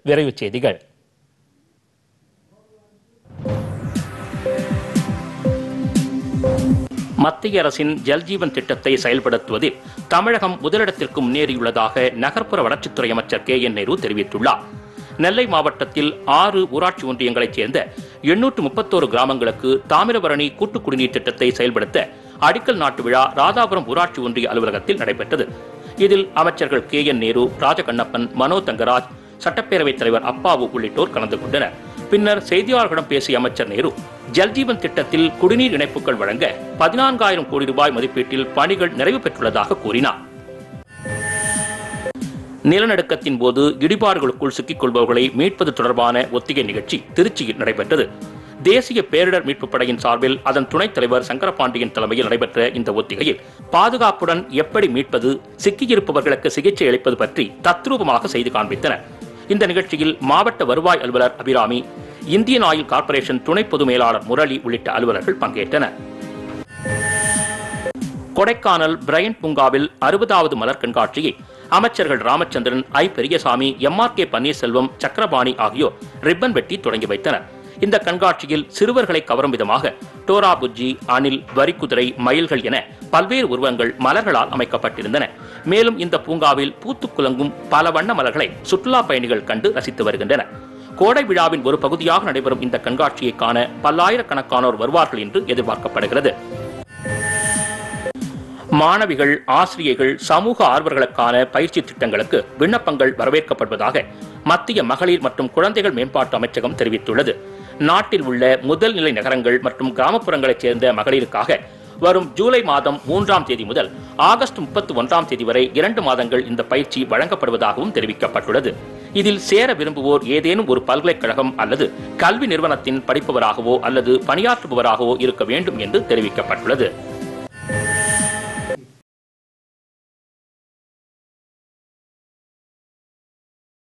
விரைவுச் செய்திகள் மத்திய அரசின் ஜல்ஜீவன் திட்டத்தை செயல்படுத்துவதில் தமிழகம் முதலிடத்திற்கு முன்னேறியுள்ளதாக நகர்ப்புற வளர்ச்சித்துறை அமைச்சர் கே என் நேரு தெரிவித்துள்ளார் நெல்லை மாவட்டத்தில் ஆறு ஊராட்சி ஒன்றியங்களைச் சேர்ந்த எண்ணூற்று முப்பத்தோரு கிராமங்களுக்கு தாமிரபரணி கூட்டு குடிநீர் திட்டத்தை செயல்படுத்த அடிக்கல் நாட்டு விழா ராதாபுரம் ஊராட்சி ஒன்றிய அலுவலகத்தில் நடைபெற்றது இதில் அமைச்சர்கள் கே என் நேரு ராஜகண்ணப்பன் மனோ தங்கராஜ் சட்டப்பேரவைத் தலைவர் அப்பாவு உள்ளிட்டோர் கலந்து கொண்டனர் பின்னர் செய்தியாளர்களிடம் பேசிய அமைச்சர் நேரு ஜல்ஜீவன் திட்டத்தில் குடிநீர் இணைப்புகள் வழங்க பதினான்காயிரம் கோடி ரூபாய் மதிப்பீட்டில் பணிகள் நிறைவு பெற்றுள்ளதாக கூறினார் நிலநடுக்கத்தின் போது இடிபாடுகளுக்குள் சிக்கிக் கொள்பவர்களை மீட்பது தொடர்பான ஒத்திகை நிகழ்ச்சி திருச்சியில் நடைபெற்றது தேசிய பேரிடர் மீட்புப் படையின் சார்பில் அதன் துணைத் தலைவர் சங்கரபாண்டியன் தலைமையில் நடைபெற்ற இந்த ஒத்திகையில் பாதுகாப்புடன் எப்படி மீட்பது சிக்கியிருப்பவர்களுக்கு சிகிச்சை அளிப்பது பற்றி தத்ரூபமாக செய்து காண்பித்தனர் இந்த நிகழ்ச்சியில் மாவட்ட வருவாய் அலுவலர் அபிராமி இந்தியன் ஆயில் கார்ப்பரேஷன் துணை பொது மேலாளர் முரளி உள்ளிட்ட அலுவலர்கள் பங்கேற்றனர் கொடைக்கானல் பிரையன் பூங்காவில் அறுபதாவது மலர் கண்காட்சியை அமைச்சர்கள் Ramachandran I Periyasamy M R K Panneerselvam Sakkarapani ஆகியோர் ரிப்பன் வெட்டி தொடங்கி வைத்தனர் இந்த கண்காட்சியில் சிறுவர்களை கவரும் விதமாக டோரா புஜ்ஜி அணில் வரிக்குதிரை மயில்கள் என பல்வேறு உருவங்கள் மலர்களால் அமைக்கப்பட்டிருந்தன மேலும் இந்த பூங்காவில் பூத்துக் குலங்கும் பல வண்ண மலர்களை சுற்றுலா பயணிகள் கண்டு ரசித்து வருகின்றனர் கோடை விழாவின் ஒரு பகுதியாக நடைபெறும் இந்த கண்காட்சியை காண பல்லாயிரக்கணக்கானோர் வருவார்கள் என்று எதிர்பார்க்கப்படுகிறது மாணவிகள் ஆசிரியர்கள் சமூக ஆர்வலர்களுக்கான பயிற்சி திட்டங்களுக்கு விண்ணப்பங்கள் வரவேற்கப்படுவதாக மத்திய மகளிர் மற்றும் குழந்தைகள் மேம்பாட்டு அமைச்சகம் தெரிவித்துள்ளது நாட்டில் உள்ள முதல் நிலை நகரங்கள் மற்றும் கிராமப்புறங்களைச் சேர்ந்த மகளிருக்காக வரும் ஜூலை மாதம் மூன்றாம் தேதி முதல் ஆகஸ்ட் முப்பத்தி ஒன்றாம் தேதி வரை இரண்டு மாதங்கள் இந்த பயிற்சி வழங்கப்படுவதாகவும் தெரிவிக்கப்பட்டுள்ளது இதில் சேர விரும்புவோர் ஏதேனும் ஒரு பல்கலைக்கழகம் அல்லது கல்வி நிறுவனத்தின் படிப்பவராகவோ அல்லது பணியாற்றுபவராகவோ இருக்க வேண்டும் என்று தெரிவிக்கப்பட்டுள்ளது